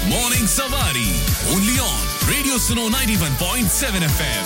Morning Savari. Only on Radio Suno 91.7 FM.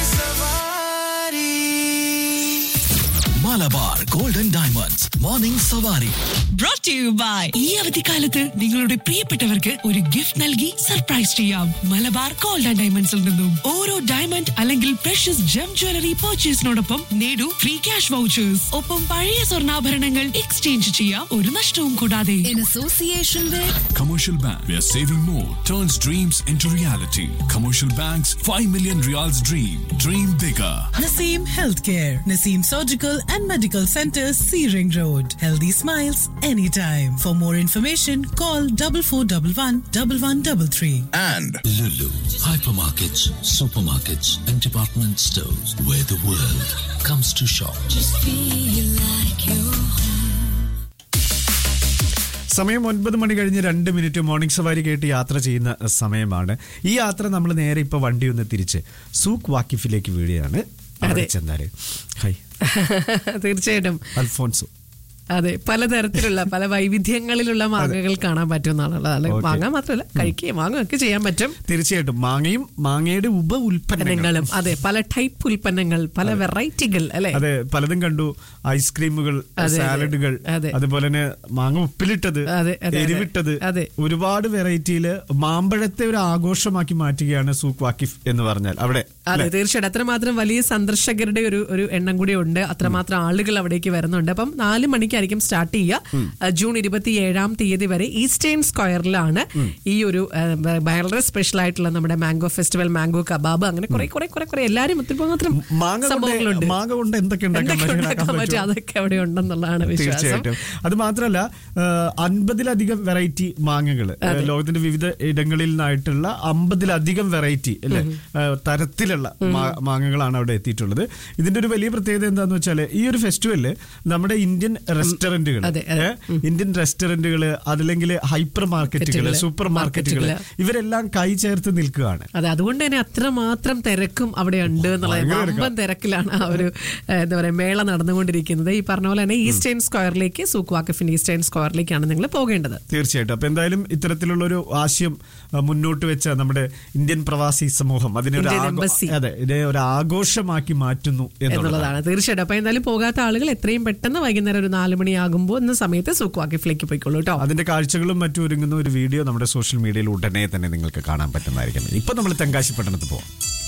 Malabar Golden Diamonds. Morning Savari. brought to you by ഈ അവധിക്കാലത്ത് നിങ്ങളുടെ പ്രിയപ്പെട്ടവർക്ക് ഒരു gift നൽകി സർപ്രൈസ് ചെയ്യാം മലബാർ ഗോൾഡ് ആൻഡ് ഡയമണ്ട്സിൽ നിന്നും ഓരോ ഡയമണ്ട് അല്ലെങ്കിൽ പ്രഷ്യസ് ജം ജ്വല്ലറി പർച്ചേസിനോടൊപ്പം നേടൂ ഫ്രീ ക്യാഷ് വൗച്ചേഴ്സ് ഒപ്പം പഴയ സ്വർണ്ണാഭരണങ്ങൾ എക്സ്ചേഞ്ച് ചെയ്യാം ഒരു നഷ്ടവും കൂടാതെ in association with Commercial Bank, where saving more turns dreams into reality. Commercial Bank's 5 million reals dream. Dream bigger. Naseem Healthcare, Naseem Surgical and Medical Center, Searing Road. Healthy smiles anytime. For more information, call double four double one double one double three. And Lulu, hypermarkets, supermarkets, and department stores where the world comes to shop. feel like you സമയം ഒൻപത് മണി കഴിഞ്ഞ് രണ്ട് minute morning സവാരി കേട്ട് യാത്ര ചെയ്യുന്ന സമയമാണ് ഈ യാത്ര നമ്മൾ നേരെ ഇപ്പൊ വണ്ടി ഒന്ന് തിരിച്ച് സൂക്ക് വാക്കിഫിലേക്ക് വീഴുകയാണ് അവിടെ ചെന്നാല് ഹൈ തീർച്ചയായിട്ടും അൽഫോൻസോ അതെ പലതരത്തിലുള്ള പല വൈവിധ്യങ്ങളിലുള്ള മാങ്ങകൾ കാണാൻ പറ്റുമെന്നാണുള്ളത് അല്ലെ Okay. വാങ്ങാൻ മാത്രമല്ല കഴിക്കുകയും വാങ്ങുകയൊക്കെ ചെയ്യാൻ പറ്റും തീർച്ചയായിട്ടും മാങ്ങയും മാങ്ങയുടെ ഉപ ഉൽപ്പന്നങ്ങളും ഉൽപ്പന്നങ്ങളും അതെ പല ടൈപ്പ് ഉൽപ്പന്നങ്ങൾ പല വെറൈറ്റികൾ അല്ലെ അതെ പലതും കണ്ടു ഐസ്ക്രീമുകൾ അതെ, സാലഡുകൾ അതെ. അതുപോലെ തന്നെ മാങ്ങ ഉപ്പിലിട്ടത് അതെ, അതെ, അതെ. എരിവിട്ടത് അതെ. ഒരുപാട് വെറൈറ്റിയില് മാമ്പഴത്തെ ഒരു ആഘോഷമാക്കി മാറ്റുകയാണ് സൂക്ക് വാക്കിഫ് എന്ന് പറഞ്ഞാൽ അവിടെ അതെ തീർച്ചയായിട്ടും അത്രമാത്രം വലിയ സന്ദർശകരുടെ ഒരു ഒരു എണ്ണം കൂടി ഉണ്ട് അത്രമാത്രം ആളുകൾ അവിടേക്ക് വരുന്നുണ്ട് അപ്പം നാല് മണിക്കായിരിക്കും സ്റ്റാർട്ട് ചെയ്യുക അഹ് ജൂൺ ഇരുപത്തി ഏഴാം തീയതി വരെ ഈസ്റ്റേൺ സ്ക്വയറിലാണ് ഈ ഒരു അഹ് ഭ- വളരെ സ്പെഷ്യൽ ആയിട്ടുള്ള നമ്മുടെ മാംഗോ ഫെസ്റ്റിവൽ മാംഗോ കബാബ് അങ്ങനെ കുറെ കുറെ കുറെ കുറെ എല്ലാരും ഒത്തിരി മാത്രം മാങ്ങ കൊണ്ട് സംഭവങ്ങളുണ്ട് മാങ്ങ കൊണ്ട് എന്തൊക്കെ ഉണ്ടാക്കാൻ എന്തൊക്കെ പറ്റും, ഉണ്ടാക്കാൻ ഉണ്ടാക്കാൻ പറ്റും പറ്റും. അതൊക്കെ അവിടെ ഉണ്ടെന്നുള്ളതാണ് വിശ്വാസം തീർച്ചയായിട്ടും അത് മാത്രമല്ല അൻപതിലധികം വെറൈറ്റി മാങ്ങകൾ ലോകത്തിന്റെ വിവിധ ഇടങ്ങളിൽ നിന്നായിട്ടുള്ള അമ്പതിലധികം വെറൈറ്റി അല്ലെ ആ, തരത്തിലുള്ള മാ- മാങ്ങകളാണ് അവിടെ എത്തിയിട്ടുള്ളത് ഇതിന്റെ ഒരു വലിയ പ്രത്യേകത എന്താന്ന് വെച്ചാൽ ഈ ഒരു ഫെസ്റ്റിവലില് നമ്മുടെ ഇന്ത്യൻ റെസ്റ്റോറന്റുകൾ അതെ, അതെ. ഇന്ത്യൻ റെസ്റ്റോറന്റുകൾ അതല്ലെങ്കിൽ ഹൈപ്പർ മാർക്കറ്റുകൾ മാർക്കറ്റുകള്, സൂപ്പർ മാർക്കറ്റുകൾ മാർക്കറ്റുകള്. ഇവരെല്ലാം കൈ ചേർത്ത് നിൽക്കുകയാണ് അതെ അതുകൊണ്ട് തന്നെ അത്രമാത്രം തിരക്കും അവിടെ ഉണ്ട് എന്നുള്ളത് ഭയങ്കര തിരക്കാ. വമ്പൻ തിരക്കിലാണ് ആ ഒരു ഏഹ്, എന്താ പറയുക മേള നടന്നുകൊണ്ടിരിക്കുന്നത് ഈ പറഞ്ഞ പോലെ തന്നെ ഈസ്റ്റേൺ സ്ക്വയറിലേക്ക് സൂക്ക് വാക്കഫിന്റെ ഈസ്റ്റേൺ സ്ക്വയറിലേക്കാണ് നിങ്ങൾ പോകേണ്ടത് തീർച്ചയായിട്ടും അപ്പൊ എന്തായാലും ഇത്തരത്തിലുള്ള ഒരു ആശയം ആ, മുന്നോട്ട് വെച്ച നമ്മുടെ ഇന്ത്യൻ പ്രവാസി സമൂഹം അതിനെ ഒരു ഇന്ത്യൻ ആഘോ- എംബസി. അതെ ഇതിനെ ഒരു ആഘോഷമാക്കി മാറ്റുന്നു എന്നുള്ളതാണ് എന്നുള്ളതാണ് തീർച്ചയായിട്ടും അപ്പൊ എന്തായാലും പോകാത്ത ആളുകൾ എത്രയും പെട്ടെന്ന് വൈകുന്നേരം ഒരു നാല് മണിയാകുമ്പോൾ എന്ന സമയത്ത് സൂക്ക് വാക്കിഫിലേക്ക് പോയിക്കോളൂ കേട്ടോ അതിന്റെ കാഴ്ചകളും മറ്റും ഒരുങ്ങുന്ന ഒരു വീഡിയോ നമ്മുടെ സോഷ്യൽ മീഡിയയിൽ ഉടനെ തന്നെ നിങ്ങൾക്ക് കാണാൻ പറ്റുന്നതായിരിക്കും ഇപ്പൊ നമ്മൾ തെങ്കാശി പട്ടണത്ത് പോവാം